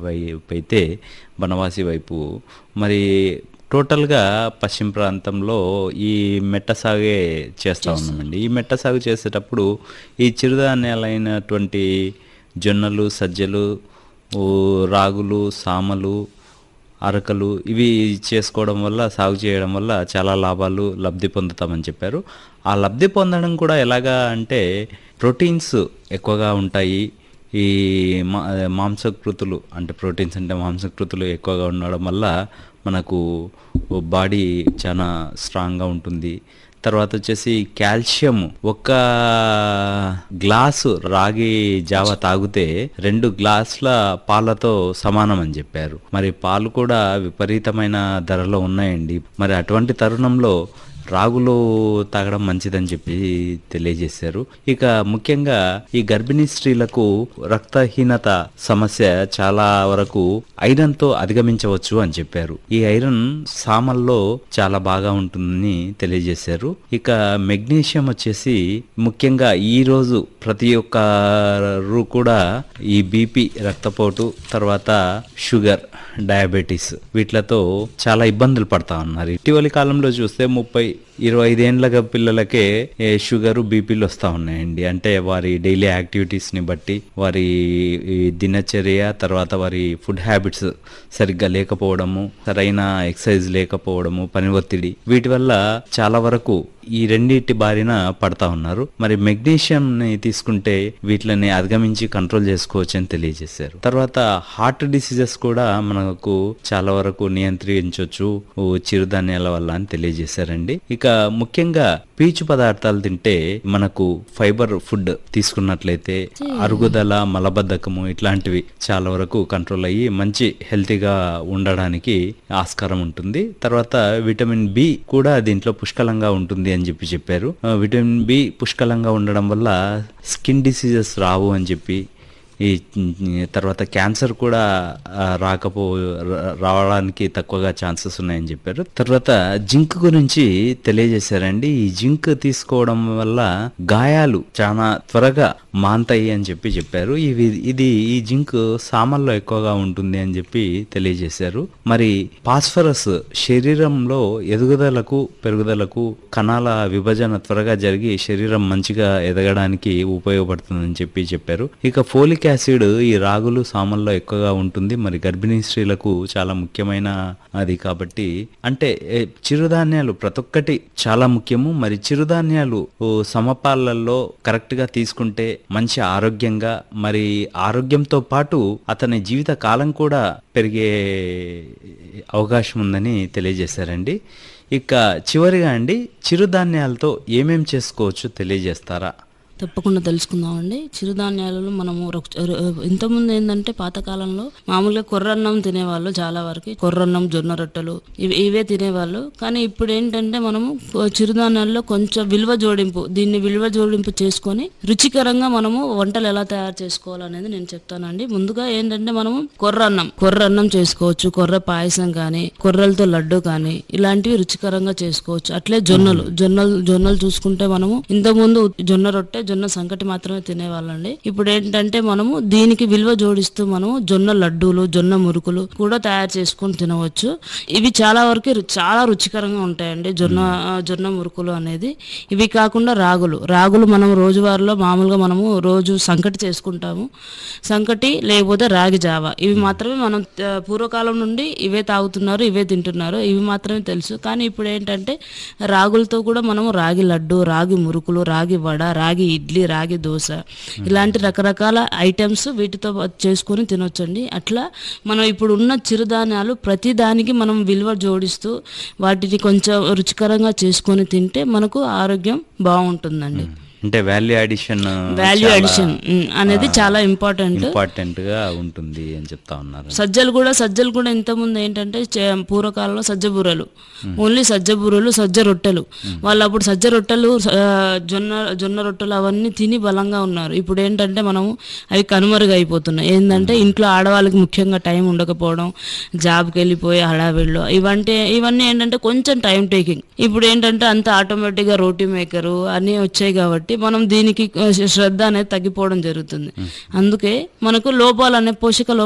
వైపు అయితే బనవాసి వైపు మరి టోటల్గా పశ్చిమ ప్రాంతంలో ఈ మెట్ట సాగే చేస్తూ ఉన్నామండి ఈ మెట్ట సాగు చేసేటప్పుడు ఈ చిరుధాన్యాలైనటువంటి జొన్నలు సజ్జలు ఊ, రాగులు సామలు అరకలు ఇవి చేసుకోవడం వల్ల సాగు చేయడం వల్ల చాలా లాభాలు లబ్ధి పొందుతామని చెప్పారు ఆ లబ్ధి పొందడం కూడా ఎలాగా అంటే ప్రోటీన్స్ ఎక్కువగా ఉంటాయి ఈ మా మాంసకృతులు అంటే ప్రోటీన్స్ అంటే మాంసకృతులు ఎక్కువగా ఉండడం వల్ల మనకు బాడీ చాలా స్ట్రాంగ్గా ఉంటుంది తర్వాత వచ్చేసి కాల్షియం ఒక్క గ్లాసు రాగి జావ తాగితే రెండు గ్లాసుల పాలతో సమానం అని చెప్పారు మరి పాలు కూడా విపరీతమైన ధరలో ఉన్నాయండి మరి అటువంటి తరుణంలో రాగులు తాగడం మంచిదని చెప్పి తెలియజేశారు ఇక ముఖ్యంగా ఈ గర్భిణీ స్త్రీలకు రక్తహీనత సమస్య చాలా వరకు ఐరన్ తో అధిగమించవచ్చు అని చెప్పారు ఈ ఐరన్ సామల్లో చాలా బాగా ఉంటుందని తెలియజేశారు ఇక మెగ్నీషియం వచ్చేసి ముఖ్యంగా ఈ రోజు ప్రతి ఒక్కరు కూడా ఈ బీపీ రక్తపోటు తర్వాత షుగర్ డయాబెటీస్ వీటిలతో చాలా ఇబ్బందులు పడతా ఉన్నారు ఇటీవలి కాలంలో చూస్తే ముప్పై ఇరవై ఐదేండ్ల పిల్లలకే ఏ, షుగరు బీపీలు వస్తూ ఉన్నాయండి అంటే వారి డైలీ యాక్టివిటీస్ని బట్టి వారి ఈ దినచర్య తర్వాత వారి ఫుడ్ హ్యాబిట్స్ సరిగ్గా లేకపోవడము సరైన ఎక్సర్సైజ్ లేకపోవడము పని ఒత్తిడి వీటి వల్ల చాలా వరకు ఈ రెండింటి బారిన పడతా ఉన్నారు మరి మెగ్నీషియం ని తీసుకుంటే వీటిని అధిగమించి కంట్రోల్ చేసుకోవచ్చు అని తెలియజేశారు తర్వాత హార్ట్ డిసీజెస్ కూడా మనకు చాలా వరకు నియంత్రించవచ్చు ఓ చిరుధాన్యాల వల్ల అని తెలియజేశారండి ఇక ముఖ్యంగా పీచు పదార్థాలు తింటే మనకు ఫైబర్ ఫుడ్ తీసుకున్నట్లయితే అరుగుదల మలబద్ధకము ఇట్లాంటివి చాలా వరకు కంట్రోల్ అయ్యి మంచి హెల్తీగా ఉండడానికి ఆస్కారం ఉంటుంది తర్వాత విటమిన్ బి కూడా దీంట్లో పుష్కలంగా ఉంటుంది అని చెప్పి చెప్పారు ఆ, విటమిన్ బి పుష్కలంగా ఉండడం వల్ల స్కిన్ డిసీజెస్ రావు అని చెప్పి ఈ తర్వాత క్యాన్సర్ కూడా ఆ, రాకపో రా- రావడానికి తక్కువగా ఛాన్సెస్ ఉన్నాయని చెప్పారు తర్వాత జింక్ గురించి తెలియజేశారండి ఈ జింక్ తీసుకోవడం వల్ల గాయాలు చాలా త్వరగా మాంతాయి అని చెప్పి చెప్పారు ఇవి ఇది ఈ జింక్ సామల్లో ఎక్కువగా ఉంటుంది అని చెప్పి తెలియజేశారు మరి పాస్ఫరస్ శరీరంలో ఎదుగుదలకు పెరుగుదలకు కణాల విభజన త్వరగా జరిగి శరీరం మంచిగా ఎదగడానికి ఉపయోగపడుతుందని చెప్పి చెప్పారు ఇక ఫోలిక్ యాసిడ్ ఈ రాగులు సామల్లో ఎక్కువగా ఉంటుంది మరి గర్భిణీ స్త్రీలకు చాలా ముఖ్యమైన అది కాబట్టి అంటే ఏ, చిరుధాన్యాలు ప్రతి ఒక్కటి చాలా ముఖ్యము మరి చిరుధాన్యాలు ఓ, సమపాలల్లో కరెక్ట్ గా తీసుకుంటే మంచి ఆరోగ్యంగా మరి ఆరోగ్యంతో పాటు అతని జీవిత కాలం కూడా పెరిగే అవకాశం ఉందని తెలియజేశారండి ఇక చివరిగా అండి చిరుధాన్యాలతో ఏమేం చేసుకోవచ్చు తెలియజేస్తారా తప్పకుండా తెలుసుకుందామండి చిరుధాన్యాలలో మనము రొక్- ర- ఇంతకుముందు ఏంటంటే పాతకాలంలో మామూలుగా కొర్రన్నం తినేవాళ్ళు చాలా వరకు కొర్రన్నం జొన్న రొట్టెలు ఇవి ఇవే తినేవాళ్ళు కానీ ఇప్పుడు ఏంటంటే మనము కొ- చిరుధాన్యాల్లో కొంచెం విలువ జోడింపు దీన్ని విలువ జోడింపు చేసుకొని రుచికరంగా మనము వంటలు ఎలా తయారు చేసుకోవాలనేది నేను చెప్తానండి ముందుగా ఏంటంటే మనము కొర్రన్నం కొర్రన్నం చేసుకోవచ్చు కొర్ర పాయసం కానీ కొర్రలతో లడ్డు కానీ ఇలాంటివి రుచికరంగా చేసుకోవచ్చు అట్లే జొన్నలు జొన్నలు జొన్నలు చూసుకుంటే మనము ఇంతకుముందు జొన్న రొట్టె జొన్న సంకటి మాత్రమే తినేవాళ్ళండి ఇప్పుడు ఏంటంటే మనము దీనికి విలువ జోడిస్తూ మనము జొన్న లడ్డూలు జొన్న మురుకులు కూడా తయారు చేసుకొని తినవచ్చు ఇవి చాలా వరకు రు- చాలా రుచికరంగా ఉంటాయండి జొన్న ఆ, జొన్న మురుకులు అనేది ఇవి కాకుండా రాగులు రాగులు మనం రోజువారీలో మామూలుగా మనము రోజు సంకటి చేసుకుంటాము సంకటి లేకపోతే రాగి జావ ఇవి మాత్రమే మనం ఆ, పూర్వకాలం నుండి ఇవే తాగుతున్నారు ఇవే తింటున్నారు ఇవి మాత్రమే తెలుసు కానీ ఇప్పుడు ఏంటంటే రాగులతో కూడా మనము రాగి లడ్డు రాగి మురుకులు రాగి వడ రాగి ఇడ్లీ రాగి దోశ ఇలాంటి రకరకాల ఐటమ్స్ వీటితో చేసుకొని తినొచ్చండి అట్లా మనం ఇప్పుడు ఉన్న చిరుధాన్యాలు ప్రతి దానికి మనం విలువ జోడిస్తూ వాటిని కొంచెం రుచికరంగా చేసుకొని తింటే మనకు ఆరోగ్యం బాగుంటుందండి అంటే వాల్యూ అడిషన్ వాల్యూ అడిషన్ అనేది చాలా ఇంపార్టెంట్ ఇంపార్టెంట్ గా ఉంటుంది అని చెప్తా ఉన్నారు సజ్జలు కూడా సజ్జలు కూడా ఇంతకుముందు ఏంటంటే చే- పూర్వకాలంలో సజ్జ బూరలు ఓన్లీ సజ్జ బూరలు సజ్జ రొట్టెలు వాళ్ళు అప్పుడు సజ్జ రొట్టెలు ఆ, జొన్న జొన్న రొట్టెలు అవన్నీ తిని బలంగా ఉన్నారు ఇప్పుడు ఏంటంటే మనము అవి కనుమరుగు అయిపోతున్నాయి ఏంటంటే ఇంట్లో ఆడవాళ్ళకి ముఖ్యంగా టైం ఉండకపోవడం జాబ్కి వెళ్ళిపోయి హడావిడిలో ఇవంటే ఇవన్నీ ఏంటంటే కొంచెం టైం టేకింగ్ ఇప్పుడు ఏంటంటే అంత ఆటోమేటిక్గా రోటీ మేకరు అన్నీ వచ్చాయి కాబట్టి మనం దీనికి ఆ, శ్రద్ధ అనేది తగ్గిపోవడం జరుగుతుంది అందుకే మనకు లోపాలు అనే పోషక లోపాలు